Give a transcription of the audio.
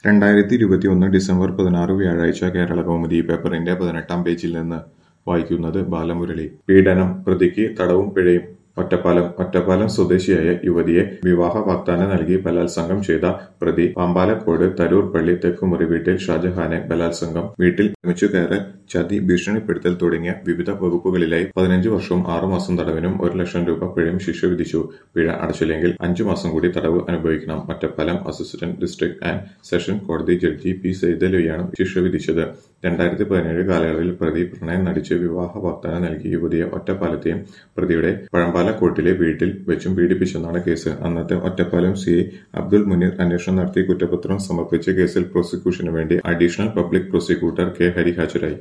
രണ്ടായിരത്തി ഇരുപത്തിയൊന്ന് ഡിസംബർ പതിനാറ് വ്യാഴാഴ്ച കേരള കൗമുദി പേപ്പറിന്റെ പതിനെട്ടാം പേജിൽ നിന്ന് വായിക്കുന്നത് ബാലമുരളി പീഡനം പ്രതിക്ക് തടവും പിഴയും ഒറ്റപ്പാലം ഒറ്റപ്പാലം സ്വദേശിയായ യുവതിയെ വിവാഹ വാഗ്ദാനം നൽകി ബലാത്സംഗം ചെയ്ത പ്രതി പാമ്പാലക്കോട് തരൂർ പള്ളി തെക്കുമുറി വീട്ടിൽ ഷാജഹാനെ ബലാത്സംഗം വീട്ടിൽ നിർമ്മിച്ചു കയറൽ ചതി ഭീഷണിപ്പെടുത്തൽ തുടങ്ങിയ വിവിധ വകുപ്പുകളിലായി പതിനഞ്ച് വർഷവും ആറുമാസം തടവിനും ഒരു ലക്ഷം രൂപ പിഴയും ശിക്ഷ വിധിച്ചു പിഴ അടച്ചില്ലെങ്കിൽ അഞ്ചു മാസം കൂടി തടവ് അനുഭവിക്കണം Ottapalam assistant district and session കോടതി ജഡ്ജി പി സൈതലവിയാണ് ശിക്ഷ വിധിച്ചത് രണ്ടായിരത്തി പതിനേഴ് കാലയളവിൽ പ്രതി പ്രണയം നടിച്ച് വിവാഹ വാഗ്ദാനം നൽകിയ യുവതിയെ ഒറ്റപ്പാലത്തെയും പ്രതിയുടെ പഴമ്പാലക്കോട്ടിലെ വീട്ടിൽ വെച്ചും പീഡിപ്പിച്ചെന്നാണ് കേസ് അന്നത്തെ ഒറ്റപ്പാലം സി ഐ അബ്ദുൾ മുനീർ അന്വേഷണം നടത്തി കുറ്റപത്രം സമർപ്പിച്ച കേസിൽ പ്രോസിക്യൂഷനു വേണ്ടി additional public prosecutor K Hari ഹാജരായി